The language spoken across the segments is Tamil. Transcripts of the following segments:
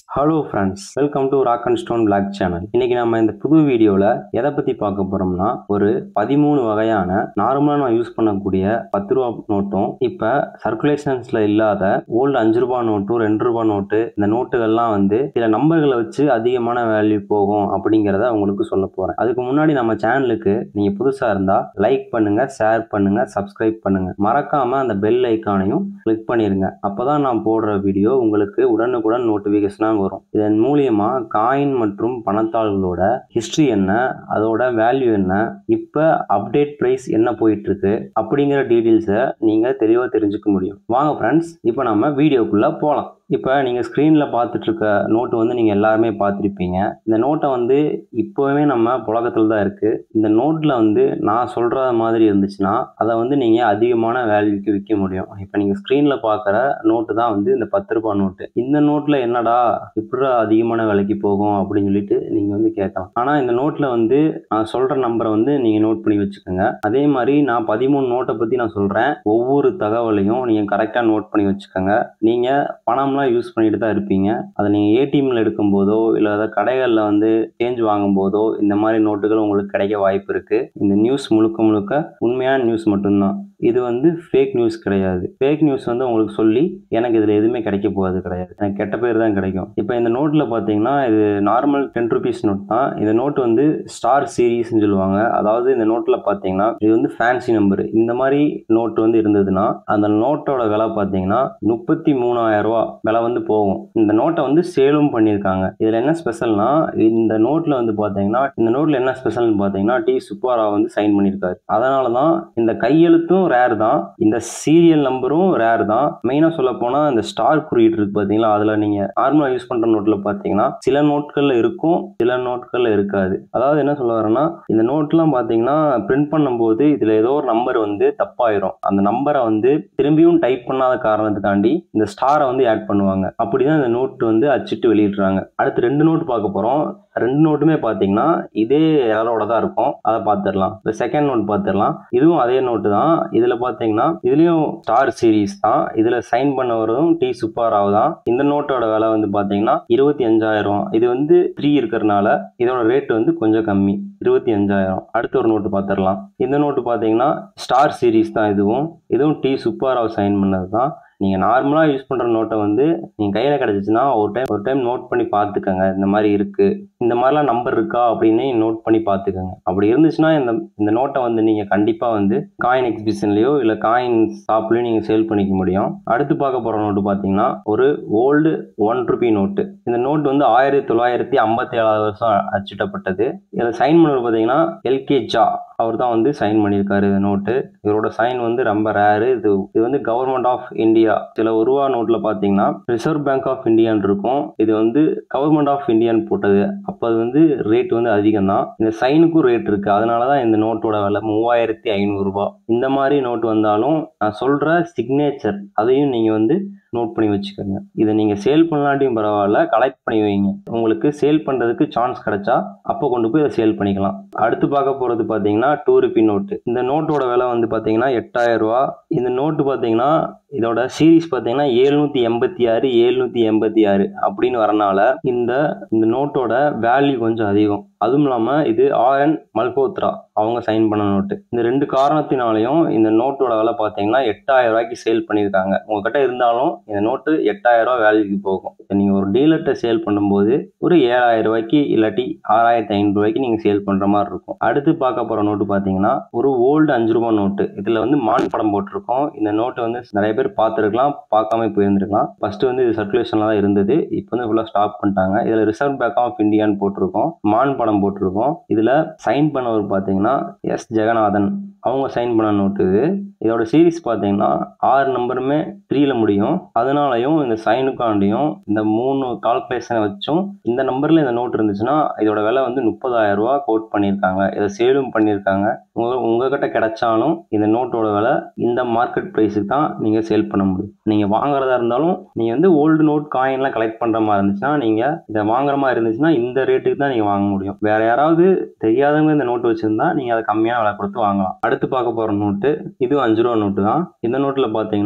hello friends welcome to rock and stone block channel இன்னைக்கு நம்ம இந்த புது வீடியோவில் எதை பற்றி பார்க்க போகிறோம்னா ஒரு பதிமூணு வகையான நார்மலாக நான் யூஸ் பண்ணக்கூடிய பத்து ரூபா நோட்டும் இப்போ சர்க்குலேஷன்ஸில் இல்லாத ஓல்டு அஞ்சு ரூபா நோட்டும் ரெண்டு ரூபா நோட்டு இந்த நோட்டுகள்லாம் வந்து சில நம்பர்களை வச்சு அதிகமான வேல்யூ போகும் அப்படிங்கிறத உங்களுக்கு சொல்ல போகிறேன் அதுக்கு முன்னாடி நம்ம சேனலுக்கு நீங்கள் புதுசாக இருந்தால் லைக் பண்ணுங்க ஷேர் பண்ணுங்க சப்ஸ்கிரைப் பண்ணுங்க மறக்காம அந்த பெல் ஐக்கானையும் கிளிக் பண்ணிருங்க அப்பதான் நான் போடுற வீடியோ உங்களுக்கு உடனுக்குடன் நோட்டிஃபிகேஷனாக வரும் இதன் மூலியமா காயின் மற்றும் பணத்தாள்களோட ஹிஸ்டரி என்ன அதோட வேல்யூ என்ன இப்போ அப்டேட் ப்ரைஸ் என்ன போயிட்டு இருக்கு அப்படிங்கிற டீட்டெயில்ஸை நீங்கள் தெளிவாக தெரிஞ்சுக்க முடியும் வாங்க ஃப்ரெண்ட்ஸ் இப்போ நம்ம வீடியோக்குள்ளே போகலாம் இப்போ நீங்கள் ஸ்க்ரீனில் பார்த்துட்டு இருக்க நோட்டு வந்து நீங்கள் எல்லாருமே பார்த்துருப்பீங்க இந்த நோட்டை வந்து இப்போவுமே நம்ம புழக்கத்தில் தான் இருக்குது இந்த நோட்டில் வந்து நான் சொல்கிற மாதிரி இருந்துச்சுன்னா அதை வந்து நீங்கள் அதிகமான வேல்யூக்கு விற்க முடியும் இப்போ நீங்கள் ஸ்க்ரீனில் பார்க்குற நோட்டு தான் வந்து இந்த பத்து ரூபாய் நோட்டு இந்த நோட்டில் என்னடா இப்படி அதிகமான விலைக்கு போகும் அப்படின்னு சொல்லிட்டு நீங்கள் வந்து கேட்கலாம் ஆனால் இந்த நோட்டில் வந்து நான் சொல்கிற நம்பரை வந்து நீங்கள் நோட் பண்ணி வச்சுக்கோங்க அதே மாதிரி நான் பதிமூணு நோட்டை பற்றி நான் சொல்கிறேன் ஒவ்வொரு தகவலையும் நீங்கள் கரெக்டாக நோட் பண்ணி வச்சுக்கோங்க நீங்கள் பணம்லாம் யூஸ் பண்ணிட்டு தான் இருப்பீங்க அதை நீங்கள் ஏடிஎம்ல எடுக்கும்போதோ இல்லை ஏதாவது கடைகளில் வந்து சேஞ்ச் வாங்கும்போதோ இந்த மாதிரி நோட்டுகள் உங்களுக்கு கிடைக்க வாய்ப்பு இருக்குது இந்த நியூஸ் முழுக்க முழுக்க உண்மையான நியூஸ் மட்டும்தான் இது வந்து ஃபேக் நியூஸ் கிடையாது ஃபேக் நியூஸ் வந்து உங்களுக்கு சொல்லி எனக்கு இதில் எதுவுமே கிடைக்க போகிறது கிடையாது எனக்கு கெட்ட பேர் தான் கிடைக்கும் இப்போ இந்த நோட்டில் பார்த்தீங்கன்னா இது நார்மல் டென் ருபீஸ் நோட் தான் இந்த நோட் வந்து ஸ்டார் சீரீஸ்னு சொல்லுவாங்க அதாவது இந்த நோட்டில் பார்த்தீங்கன்னா இது வந்து ஃபேன்சி நம்பர் இந்த மாதிரி நோட் வந்து இருந்ததுன்னா அந்த நோட்டோட விலை பார்த்தீங்கன்னா முப்பத்தி மூணாயிரம் ரூபா விலை வந்து போகும் இந்த நோட்டை வந்து சேலும் பண்ணியிருக்காங்க இதில் என்ன ஸ்பெஷல்னா இந்த நோட்டில் வந்து பார்த்தீங்கன்னா இந்த நோட்டில் என்ன ஸ்பெஷல்னு பார்த்தீங்கன்னா டி சுப்பாராவ் வந்து சைன் பண்ணியிருக்காரு அதனால தான் இந்த கையெழுத்தும் ரேர் தான் இந்த சீரியல் நம்பரும் ரேர் தான் மெயினாக சொல்ல போனால் இந்த ஸ்டார் குறியீடு இருக்கு பார்த்தீங்களா அதில் நீங்கள் நார்மலாக யூஸ் பண்ணுற நோட்டில் பார்த்தீங்கன்னா சில நோட்களில் இருக்கும் சில நோட்களில் இருக்காது அதாவது என்ன சொல்ல வரேன்னா இந்த நோட்லாம் பார்த்தீங்கன்னா பிரிண்ட் பண்ணும்போது இதில் ஏதோ ஒரு நம்பர் வந்து தப்பாயிரும் அந்த நம்பரை வந்து திரும்பியும் டைப் பண்ணாத காரணத்துக்காண்டி இந்த ஸ்டாரை வந்து ஆட் பண்ணுவாங்க அப்படிதான் இந்த நோட் வந்து அச்சிட்டு வெளியிடுறாங்க அடுத்து ரெண்டு நோட் பார்க்க போகிறோம் ரெண்டு நோட்டுமே பார்த்தீங்கன்னா இதே எரரோட தான் இருக்கும் அதை பார்த்துடலாம் இந்த செகண்ட் நோட் பார்த்துடலாம் இதுவும் அதே நோட்டு தான் இதில் பார்த்தீங்கன்னா இதுலேயும் ஸ்டார் சீரீஸ் தான் இதில் சைன் பண்ணவரும் டி சுப்பாராவ் தான் இந்த நோட்டோட விலை வந்து பார்த்தீங்கன்னா இருபத்தி அஞ்சாயிரம் இது வந்து த்ரீ இருக்கிறனால இதோட ரேட் வந்து கொஞ்சம் கம்மி இருபத்தி அஞ்சாயிரம் அடுத்த ஒரு நோட்டு பார்த்துடலாம் இந்த நோட்டு பார்த்தீங்கன்னா ஸ்டார் சீரீஸ் தான் இதுவும் இதுவும் டி சுப்பாராவ் சைன் பண்ணது தான் நீங்கள் நார்மலாக யூஸ் பண்ணுற நோட்டை வந்து நீங்கள் கையில் கிடச்சிச்சின்னா ஒரு டைம் ஒரு டைம் நோட் பண்ணி பார்த்துக்கங்க இந்த மாதிரி இருக்குது இந்த மாதிரிலாம் நம்பர் இருக்கா அப்படின்னு நோட் பண்ணி பார்த்துக்கோங்க அப்படி இருந்துச்சுன்னா இந்த இந்த நோட்டை வந்து நீங்கள் கண்டிப்பாக வந்து காயின் எக்ஸிபிஷன்லேயோ இல்லை காயின் ஷாப்லேயோ நீங்கள் சேல் பண்ணிக்க முடியும் அடுத்து பார்க்க போகிற நோட்டு பார்த்தீங்கன்னா ஒரு ஓல்டு ஒன் ருபி நோட்டு இந்த நோட் வந்து ஆயிரத்தி தொள்ளாயிரத்தி ஐம்பத்தி ஏழாவது வருஷம் அச்சிட்டப்பட்டது இதில் சைன் பண்ணது பார்த்தீங்கன்னா எல்கே ஜா அவர் தான் வந்து சைன் பண்ணியிருக்காரு இந்த நோட்டு இவரோட சைன் வந்து ரொம்ப ரேரு இது இது வந்து கவர்மெண்ட் ஆஃப் இந்தியா சில ஒரு ரூபா நோட்டில் பார்த்தீங்கன்னா ரிசர்வ் பேங்க் ஆஃப் இந்தியான்னு இருக்கும் இது வந்து கவர்மெண்ட் ஆஃப் இந்தியான்னு போட்டது அப்போ அது வந்து ரேட் வந்து அதிகம் தான் இந்த சைனுக்கும் ரேட் இருக்குது அதனால தான் இந்த நோட்டோட விலை மூவாயிரத்தி ஐநூறுரூபா இந்த மாதிரி நோட் வந்தாலும் நான் சொல்கிற சிக்னேச்சர் அதையும் நீங்கள் வந்து நோட் பண்ணி வச்சுக்கோங்க இதை நீங்கள் சேல் பண்ணலாட்டியும் பரவாயில்ல கலெக்ட் பண்ணி வைங்க உங்களுக்கு சேல் பண்ணுறதுக்கு சான்ஸ் கிடைச்சா அப்போ கொண்டு போய் இதை சேல் பண்ணிக்கலாம் அடுத்து பார்க்க போகிறது பார்த்தீங்கன்னா டூ ருபி நோட்டு இந்த நோட்டோட விலை வந்து பார்த்தீங்கன்னா எட்டாயிரம் ரூபா இந்த நோட்டு பார்த்தீங்கன்னா இதோட சீரீஸ் பார்த்தீங்கன்னா ஏழ்நூற்றி எண்பத்தி ஆறு ஏழ்நூற்றி எண்பத்தி ஆறு அப்படின்னு வரனால இந்த இந்த நோட்டோட வேல்யூ கொஞ்சம் அதிகம் அதுவும் இல்லாமல் இது ஆர்என் மல்கோத்ரா அவங்க சைன் பண்ண நோட்டு இந்த ரெண்டு காரணத்தினாலையும் இந்த நோட்டோட விலை பார்த்தீங்கன்னா எட்டாயிரம் ரூபாய்க்கு சேல் பண்ணியிருக்காங்க உங்ககிட்ட இருந்தாலும் இந்த நோட்டு எட்டாயிரம் ரூபாய் வேல்யூக்கு போகும் இப்போ நீங்கள் ஒரு டீலர்கிட்ட சேல் பண்ணும்போது ஒரு ஏழாயிரம் ரூபாய்க்கு இல்லாட்டி ஆறாயிரத்தி ஐநூறு ரூபாய்க்கு நீங்கள் சேல் பண்ணுற மாதிரி இருக்கும் அடுத்து பார்க்க போகிற நோட்டு பார்த்தீங்கன்னா ஒரு ஓல்டு அஞ்சு ரூபா நோட்டு இதில் வந்து மான் படம் போட்டிருக்கோம் இந்த நோட்டு வந்து நிறைய பேர் பார்த்துருக்கலாம் பார்க்காம போயிருந்துருக்கலாம் ஃபர்ஸ்ட் வந்து இது சர்க்குலேஷனில் தான் இருந்தது இப்போ வந்து ஃபுல்லாக ஸ்டாப் பண்ணிட்டாங்க இதில் ரிசர்வ் பேங்க் ஆஃப் இந்தியான்னு போட்டிருக்கோம் மான் படம் போட்டிருக்கோம் இதில் சைன் பண்ணவர் பார்த்தீங்கன்னா எஸ் ஜெகநாதன் அவங்க சைன் பண்ண நோட்டு இது இதோட சீரீஸ் பார்த்தீங்கன்னா ஆறு நம்பருமே த்ரீல முடியும் அதனாலையும் இந்த சைனுக்காண்டியும் இந்த மூணு கால்குலேஷனை வச்சும் இந்த நம்பரில் இந்த நோட் இருந்துச்சுன்னா இதோட விலை வந்து முப்பதாயிரம் ரூபா கோட் பண்ணியிருக்காங்க இதை சேலும் பண்ணியிருக்காங்க உங்க உங்ககிட்ட கிடைச்சாலும் இந்த நோட்டோட விலை இந்த மார்க்கெட் ப்ரைஸுக்கு தான் நீங்கள் சேல் பண்ண முடியும் நீங்கள் வாங்குறதா இருந்தாலும் நீங்கள் வந்து ஓல்டு நோட் காயின்லாம் கலெக்ட் பண்ணுற மாதிரி இருந்துச்சுன்னா நீங்கள் இதை வாங்குற மாதிரி இருந்துச்சுன்னா இந்த ரேட்டுக்கு தான் நீங்கள் வாங்க முடியும் வேற யாராவது தெரியாதவங்க இந்த நோட்டு வச்சுருந்தா நீங்கள் அதை கம்மியான விலை கொடுத்து வாங்கலாம் அடுத்து பார்க்க போகிற நோட்டு இதுவும் அஞ்சு ரூபா நோட்டு தான் இந்த நோட்டில் பார்த்தீங்கன்னா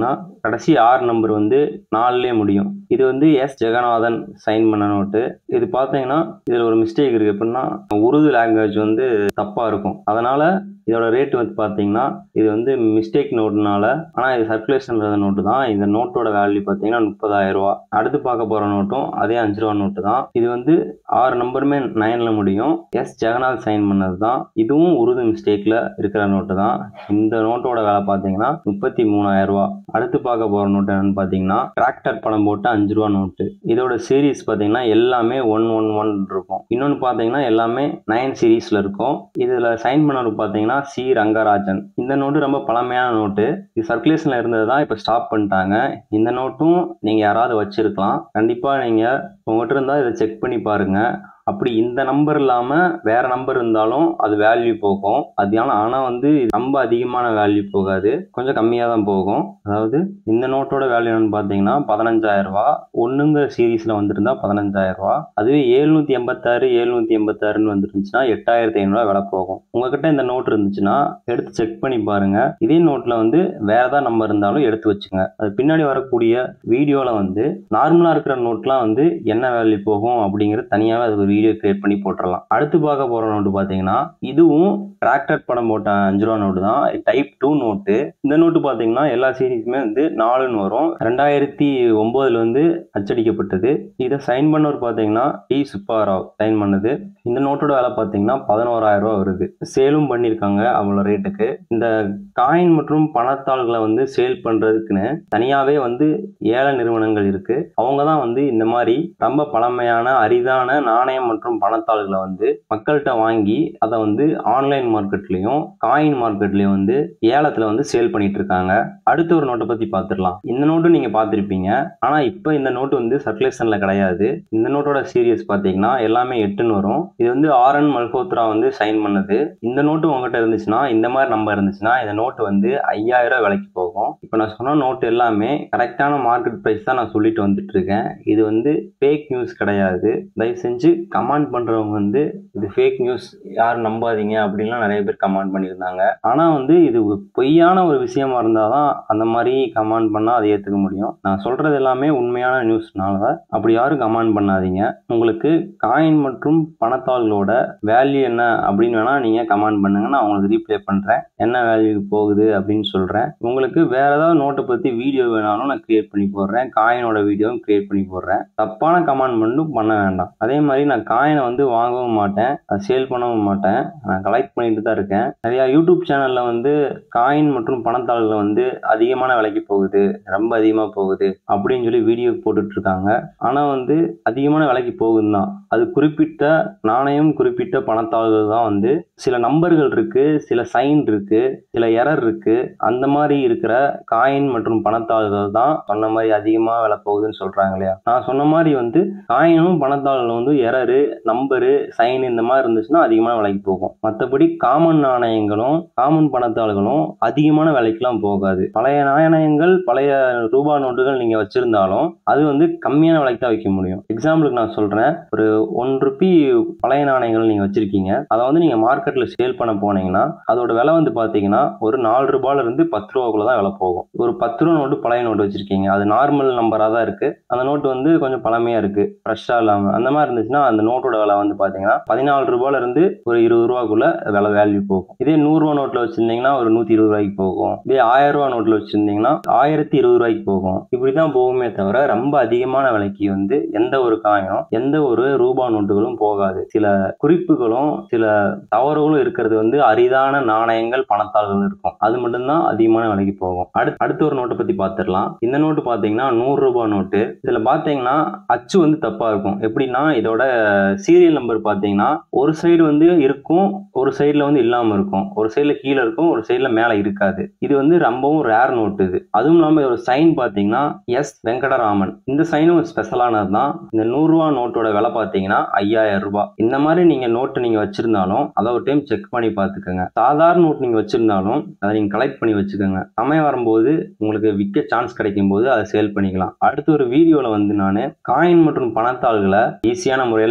கடைசி ஆறு நம்பர் வந்து நாலுலேயே முடியும் இது வந்து எஸ் ஜெகநாதன் சைன் பண்ண நோட்டு இது பார்த்தீங்கன்னா இதில் ஒரு மிஸ்டேக் இருக்குது எப்படின்னா உருது லாங்குவேஜ் வந்து தப்பாக இருக்கும் அதனால் இதோட ரேட் வந்து பார்த்தீங்கன்னா இது வந்து மிஸ்டேக் நோட்டுனால ஆனால் இது சர்க்குலேஷன் நோட்டு தான் இந்த நோட்டோட வேல்யூ பார்த்தீங்கன்னா முப்பதாயிரம் ரூபா அடுத்து பார்க்க போகிற நோட்டும் அதே அஞ்சு ரூபா நோட்டு தான் இது வந்து ஆறு நம்பருமே நைனில் முடியும் எஸ் ஜெகநாத் சைன் பண்ணது தான் இதுவும் உருது மிஸ்டேக்கில் இருக்கிற நோட்டு தான் இந்த நோட்டோட வேலை பார்த்தீங்கன்னா முப்பத்தி மூணாயிரம் ரூபா அடுத்து பார்க்க போகிற நோட்டு என்னன்னு பார்த்தீங்கன்னா டிராக்டர் பணம் போட்டு அஞ்சு ரூபா நோட்டு இதோட சீரீஸ் பார்த்தீங்கன்னா எல்லாமே ஒன் ஒன் ஒன் இருக்கும் இன்னொன்று பார்த்தீங்கன்னா எல்லாமே நைன் சீரீஸில் இருக்கும் இதில் சைன் பண்ணவர் பார்த்தீங்கன்னா சி ரங்கராஜன் இந்த நோட்டு ரொம்ப பழமையான நோட்டு இது சர்க்குலேஷனில் இருந்தது தான் இப்போ ஸ்டாப் பண்ணிட்டாங்க இந்த நோட்டும் நீங்கள் யாராவது வச்சிருக்கலாம் கண்டிப்பாக நீங்கள் உங்கள்கிட்ட இருந்தால் இதை செக் பண்ணி பாருங்கள் அப்படி இந்த நம்பர் இல்லாமல் வேற நம்பர் இருந்தாலும் அது வேல்யூ போகும் அது ஆனால் ஆனால் வந்து ரொம்ப அதிகமான வேல்யூ போகாது கொஞ்சம் கம்மியாக தான் போகும் அதாவது இந்த நோட்டோட வேல்யூ என்னன்னு பார்த்தீங்கன்னா பதினஞ்சாயிரம் ரூபா ஒன்றுங்க சீரீஸில் வந்திருந்தா பதினஞ்சாயிரம் ரூபா அதுவே ஏழ்நூற்றி எண்பத்தாறு ஏழ்நூற்றி எண்பத்தாறுன்னு வந்துருந்துச்சுன்னா எட்டாயிரத்தி ஐநூறுரூவா விலை போகும் உங்ககிட்ட இந்த நோட் இருந்துச்சுன்னா எடுத்து செக் பண்ணி பாருங்க இதே நோட்டில் வந்து வேற ஏதாவது நம்பர் இருந்தாலும் எடுத்து வச்சுங்க அது பின்னாடி வரக்கூடிய வீடியோவில் வந்து நார்மலாக இருக்கிற நோட்லாம் வந்து என்ன வேல்யூ போகும் அப்படிங்கிறது தனியாகவே அது ஒரு வீடியோ கிரியேட் பண்ணி போட்டுடலாம் அடுத்து பார்க்க போகிற நோட்டு பார்த்தீங்கன்னா இதுவும் டிராக்டர் படம் போட்ட அஞ்சு ரூபா நோட்டு தான் டைப் டூ நோட்டு இந்த நோட்டு பார்த்தீங்கன்னா எல்லா சீரீஸுமே வந்து நாலுன்னு வரும் ரெண்டாயிரத்தி ஒம்போதுல வந்து அச்சடிக்கப்பட்டது இதை சைன் பண்ணவர் பார்த்தீங்கன்னா டி சுப்பாராவ் சைன் பண்ணது இந்த நோட்டோட விலை பார்த்தீங்கன்னா பதினோராயிரம் ரூபா வருது சேலும் பண்ணியிருக்காங்க அவ்வளோ ரேட்டுக்கு இந்த காயின் மற்றும் பணத்தாள்களை வந்து சேல் பண்ணுறதுக்குன்னு தனியாகவே வந்து ஏல நிறுவனங்கள் இருக்கு அவங்க தான் வந்து இந்த மாதிரி ரொம்ப பழமையான அரிதான நாணயம் மற்றும் பணத்தாள்களை வந்து மக்கள்கிட்ட வாங்கி அதை வந்து ஆன்லைன் மார்க்கெட்லயும் காயின் மார்க்கெட்லயும் வந்து ஏலத்துல வந்து சேல் பண்ணிட்டு இருக்காங்க அடுத்த ஒரு நோட்டை பத்தி பார்த்துடலாம் இந்த நோட்டு நீங்க பார்த்திருப்பீங்க ஆனா இப்போ இந்த நோட்டு வந்து சர்க்குலேஷன்ல கிடையாது இந்த நோட்டோட சீரியஸ் பாத்தீங்கன்னா எல்லாமே எட்டுன்னு வரும் இது வந்து ஆர் என் மல்ஹோத்ரா வந்து சைன் பண்ணது இந்த நோட்டு உங்ககிட்ட இருந்துச்சுன்னா இந்த மாதிரி நம்பர் இருந்துச்சுன்னா இந்த நோட்டு வந்து ஐயாயிரம் ரூபாய் விலைக்கு போகும் இப்போ நான் சொன்ன நோட்டு எல்லாமே கரெக்டான மார்க்கெட் ப்ரைஸ் தான் நான் சொல்லிட்டு வந்துட்டு இருக்கேன் இது வந்து ஃபேக் நியூஸ் கிடையாது தயவு செஞ்சு கமெண்ட் பண்றவங்க வந்து இது ஃபேக் நியூஸ் யாரும் நம்பாதீங்க அப்படின்லாம் நிறைய பேர் கமெண்ட் பண்ணியிருந்தாங்க ஆனால் வந்து இது ஒரு பொய்யான ஒரு விஷயமா இருந்தால் தான் அந்த மாதிரி கமெண்ட் பண்ணால் அதை ஏற்றுக்க முடியும் நான் சொல்றது எல்லாமே உண்மையான நியூஸ்னால அப்படி யாரும் கமெண்ட் பண்ணாதீங்க உங்களுக்கு காயின் மற்றும் பணத்தாள்களோட வேல்யூ என்ன அப்படின்னு வேணா நீங்க கமெண்ட் பண்ணுங்க நான் உங்களுக்கு ரீப்ளே பண்றேன் என்ன வேல்யூ போகுது அப்படின்னு சொல்றேன் உங்களுக்கு வேற ஏதாவது நோட்டை பத்தி வீடியோ வேணாலும் நான் கிரியேட் பண்ணி போடுறேன் காயினோட வீடியோவும் கிரியேட் பண்ணி போடுறேன் தப்பான கமெண்ட் மட்டும் பண்ண வேண்டாம் அதே மாதிரி நான் காயினை வந்து வாங்கவும் மாட்டேன் அதை சேல் பண்ணவும் மாட்டேன் நான் கலெக்ட் பண்ணிட்டு தான் இருக்கேன் நிறைய யூடியூப் சேனல்ல வந்து காயின் மற்றும் பணத்தாள்கள் வந்து அதிகமான விலைக்கு போகுது ரொம்ப அதிகமாக போகுது அப்படின்னு சொல்லி வீடியோ போட்டுட்டு இருக்காங்க ஆனால் வந்து அதிகமான விலைக்கு போகுது தான் அது குறிப்பிட்ட நாணயம் குறிப்பிட்ட பணத்தாள்கள் தான் வந்து சில நம்பர்கள் இருக்கு சில சைன் இருக்கு சில எரர் இருக்கு அந்த மாதிரி இருக்கிற காயின் மற்றும் பணத்தாள்கள் தான் சொன்ன மாதிரி அதிகமாக விலை போகுதுன்னு சொல்றாங்க இல்லையா நான் சொன்ன மாதிரி வந்து காயினும் பணத்தாள்களும் வந்து எரரு நம்பரு சைன் இந்த மாதிரி இருந்துச்சுன்னா அதிகமான விலைக்கு போகும் மற்றபடி காமன் நாணயங்களும் காமன் பணத்தாள்களும் அதிகமான விலைக்கெல்லாம் போகாது பழைய நாணயங்கள் பழைய ரூபா நோட்டுகள் நீங்க வச்சிருந்தாலும் அது வந்து கம்மியான விலைக்கு தான் வைக்க முடியும் எக்ஸாம்பிளுக்கு நான் சொல்றேன் ஒரு ஒன் ருபி பழைய நாணயங்கள் நீங்க வச்சிருக்கீங்க அதை வந்து நீங்க மார்க்கெட்ல சேல் பண்ண போனீங்கன்னா அதோட விலை வந்து பாத்தீங்கன்னா ஒரு நாலு ரூபாயில இருந்து பத்து ரூபாக்குள்ள தான் விலை போகும் ஒரு பத்து ரூபா நோட்டு பழைய நோட்டு வச்சிருக்கீங்க அது நார்மல் நம்பரா தான் இருக்கு அந்த நோட்டு வந்து கொஞ்சம் பழமையா இருக்கு ஃப்ரெஷ்ஷா இல்லாம அந்த மாதிரி இருந்துச்சுன்னா அந்த நோட்டோட விலை வந்து பாத்தீங்கன்னா பதினாலு ரூபாயில இருந்து ஒரு இருபது ரூபாக்குள்ள விலை வேல்யூ போகும் இதே நூறு ரூபா நோட்ல வச்சிருந்தீங்கன்னா ஒரு நூத்தி இருபது ரூபாய்க்கு போகும் இதே ஆயிரம் ரூபா நோட்ல வச்சிருந்தீங்கன்னா ஆயிரத்தி இருபது ரூபாய்க்கு போகும் இப்படிதான் போகுமே தவிர ரொம்ப அதிகமான விலைக்கு வந்து எந்த ஒரு காயினும் எந்த ஒரு ரூபா நோட்டுகளும் போகாது சில குறிப்புகளும் சில தவறுகளும் இருக்கிறது வந்து அரிதான நாணயங்கள் பணத்தாள்கள் இருக்கும் அது மட்டும்தான் அதிகமான விலைக்கு போகும் அடுத்து அடுத்த ஒரு நோட்டை பத்தி பார்த்துடலாம் இந்த நோட்டு பாத்தீங்கன்னா நூறு ரூபாய் நோட்டு இதுல பாத்தீங்கன்னா அச்சு வந்து தப்பா இருக்கும் எப்படின்னா இதோட சீரியல் நம்பர் பாத்தீங்கன்னா ஒரு சைடு வந்து இருக்கும் ஒரு சைடுல வந்து இல்லாம இருக்கும் ஒரு சைடுல கீழே இருக்கும் ஒரு சைடுல மேல இருக்காது இது வந்து ரொம்பவும் ரேர் நோட்டு இது அதுவும் இல்லாம இதோட சைன் பாத்தீங்கன்னா எஸ் வெங்கடராமன் இந்த சைனும் ஸ்பெஷலானது தான் இந்த நூறு ரூபா நோட்டோட விலை பாத்தீங்கன்னா ஐயாயிரம் ரூபாய் இந்த மாதிரி நீங்க நோட்டு நீங்க வச்சிருந்தாலும் அதை ஒரு டைம் செக் பண்ணி பார்த்துக்கோங்க சாதாரண நோட் நீங்க வச்சிருந்தாலும் அதை நீங்க கலெக்ட் பண்ணி வச்சுக்கோங்க சமயம் வரும்போது உங்களுக்கு விற்க சான்ஸ் கிடைக்கும் போது அதை சேல் பண்ணிக்கலாம் அடுத்த ஒரு வீடியோல வந்து நான் காயின் மற்றும் பணத்தாள்களை ஈஸியான முறையில்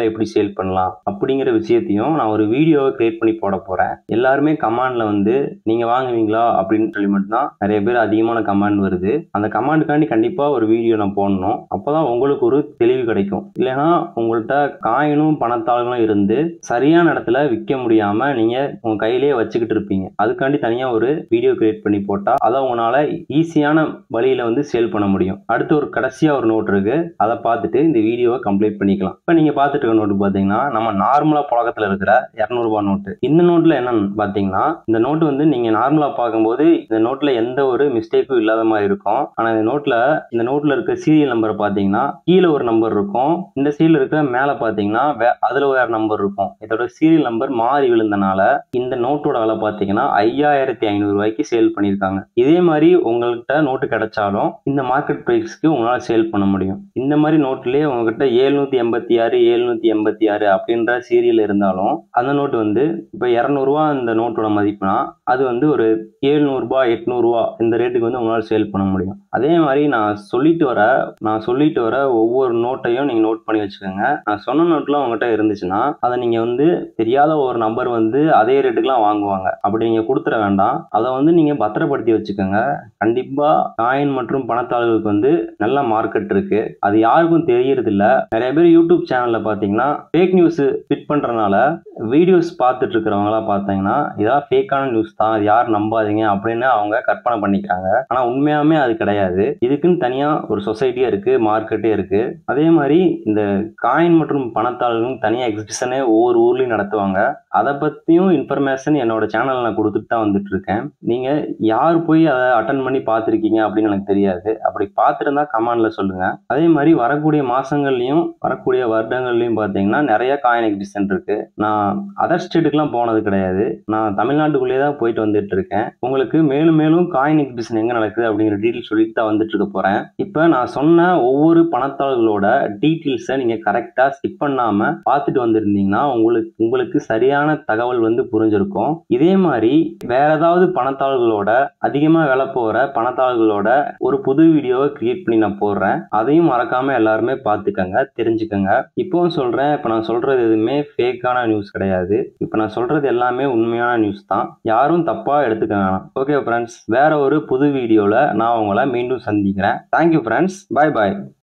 விலையில எப்படி சேல் பண்ணலாம் அப்படிங்கிற விஷயத்தையும் நான் ஒரு வீடியோவை கிரியேட் பண்ணி போட போறேன் எல்லாருமே கமாண்ட்ல வந்து நீங்க வாங்குவீங்களா அப்படின்னு சொல்லி மட்டும்தான் நிறைய பேர் அதிகமான கமாண்ட் வருது அந்த கமாண்டுக்காண்டி கண்டிப்பா ஒரு வீடியோ நான் போடணும் அப்பதான் உங்களுக்கு ஒரு தெளிவு கிடைக்கும் இல்லைன்னா உங்கள்கிட்ட காயினும் பணத்தாள்களும் இருந்து சரியான இடத்துல விற்க முடியாம நீங்க உங்க கையிலேயே வச்சுக்கிட்டு இருப்பீங்க அதுக்காண்டி தனியா ஒரு வீடியோ கிரியேட் பண்ணி போட்டா அதை உங்களால ஈஸியான வழியில வந்து சேல் பண்ண முடியும் அடுத்து ஒரு கடைசியா ஒரு நோட் இருக்கு அதை பார்த்துட்டு இந்த வீடியோவை கம்ப்ளீட் பண்ணிக்கலாம் இப்போ நீங்க பார்த்துட்டு இருக்க நோட்டு பார்த்தீங்கன்னா நம்ம நார்மலா புழக்கத்துல இருக்கிற இரநூறுபா நோட்டு இந்த நோட்ல என்னன்னு பார்த்தீங்கன்னா இந்த நோட்டு வந்து நீங்க நார்மலா பார்க்கும்போது இந்த நோட்ல எந்த ஒரு மிஸ்டேக்கும் இல்லாத மாதிரி இருக்கும் ஆனா இந்த நோட்ல இந்த நோட்ல இருக்க சீரியல் நம்பர் பார்த்தீங்கன்னா கீழே ஒரு நம்பர் இருக்கும் இந்த சீரியல் இருக்க மேல பார்த்தீங்கன்னா வே- அதுல வேற நம்பர் இருக்கும் இதோட சீரியல் நம்பர் மாறி விழுந்தனால இந்த நோட்டோட விலை பார்த்தீங்கன்னா ஐயாயிரத்தி ஐநூறு ரூபாய்க்கு சேல் பண்ணியிருக்காங்க இதே மாதிரி உங்கள்கிட்ட நோட்டு கிடைச்சாலும் இந்த மார்க்கெட் ப்ரைஸ்க்கு உங்களால் சேல் பண்ண முடியும் இந்த மாதிரி நோட்லயே உங்ககிட்ட ஏழ்நூத்தி எண்பத்தி ஆறு ஏழ்நூத்தி எண்பத்தி ஆறு அப்படின்ற சீரியல் இருந்தாலும் அந்த நோட்டு வந்து இப்போ இரநூறுவா இந்த நோட்டோட மதிப்புனா அது வந்து ஒரு ஏழ்நூறுபா எட்நூறுபா இந்த ரேட்டுக்கு வந்து உங்களால் சேல் பண்ண முடியும் அதே மாதிரி நான் சொல்லிட்டு வர நான் சொல்லிட்டு வர ஒவ்வொரு நோட்டையும் நீங்கள் நோட் பண்ணி வச்சுக்கோங்க நான் சொன்ன நோட்லாம் உங்ககிட்ட இருந்துச்சுன்னா அதை நீங்கள் வந்து தெரியாத ஒரு நம்பர் வந்து அதே ரேட்டுக்குலாம் வாங்குவாங்க அப்படி நீங்கள் கொடுத்துட வேண்டாம் அதை வந்து நீங்கள் பத்திரப்படுத்தி வச்சுக்கோங்க கண்டிப்பாக காயின் மற்றும் பணத்தாளர்களுக்கு வந்து நல்ல மார்க்கெட் இருக்கு அது யாருக்கும் தெரியறது இல்ல நிறைய பேர் யூடியூப் சேனல்ல பார்த்தீங்கன்னா ஃபேக் நியூஸ் ஃபிட் பண்றதுனால வீடியோஸ் பார்த்துட்டு இருக்கிறவங்களாம் பார்த்தீங்கன்னா இதெல்லாம் ஃபேக்கான நியூஸ் தான் இது யாரும் நம்பாதீங்க அப்படின்னு அவங்க கற்பனை பண்ணிக்கிறாங்க ஆனா உண்மையாலுமே அது கிடையாது இதுக்குன்னு தனியா ஒரு சொசைட்டியே இருக்கு மார்க்கெட்டே இருக்கு அதே மாதிரி இந்த காயின் மற்றும் பணத்தாளர்களும் தனியா எக்ஸிபிஷனே ஒவ்வொரு ஊர்லயும் நடத்துவாங்க அதை பத்தியும் இன்ஃபர்மேஷன் என்னோட சேனல்ல நான் கொடுத்துட்டு தான் வந்துட்டு இருக்கேன் நீங்க யார் போய் அதை அட்டன் பண்ணி பார்த்துருக்கீங்க அப்படின்னு எனக்கு தெரியாது அப்படி பார்த்துருந்தா கமெண்ட்ல சொல்லுங்க அதே மாதிரி வரக்கூடிய மாசங்கள்லயும் வரக்கூடிய வருடங்கள்லயும் பார்த்தீங்கன்னா நிறைய காயின் எக்ஸிபிஷன் இருக்கு நான் அதர் ஸ்டேட்டுக்குலாம் போனது கிடையாது நான் தமிழ்நாட்டுக்குள்ளேயே தான் போயிட்டு வந்துட்டு இருக்கேன் உங்களுக்கு மேலும் மேலும் காயின் எக்ஸிபிஷன் எங்க நடக்குது அப்படிங்கிற டீட்டெயில் சொல்லிட்டு தான் வந்துட்டு இருக்க போறேன் இப்போ நான் சொன்ன ஒவ்வொரு பணத்தாளர்களோட டீட்டெயில்ஸை நீங்க கரெக்டா ஸ்கிப் பண்ணாம பார்த்துட்டு வந்திருந்தீங்கன்னா உங்களுக்கு உங்களுக்கு சரியான தகவல் வந்து புரிஞ்சிருக்கும் இதே மாதிரி வேற ஏதாவது பணத்தாளர்களோட அதிகமா விலை போற பணத்தாளர்களோட ஒரு புது வீடியோவை கிரியேட் பண்ணி நான் போடுறேன் அதையும் மறக்காம எல்லாருமே பார்த்துக்கங்க தெரிஞ்சுக்கங்க இப்போவும் சொல்றேன் இப்போ நான் சொல்றது எதுவுமே ஃபேக்கான நியூஸ் கிடையாது இப்போ நான் சொல்றது எல்லாமே உண்மையான நியூஸ் தான் யாரும் தப்பா எடுத்துக்க வேணாம் ஓகே ஃப்ரெண்ட்ஸ் வேற ஒரு புது வீடியோல நான் உங்களை மீண்டும் சந்திக்கிறேன் தேங்க்யூ ஃப்ரெண்ட்ஸ் பை பாய்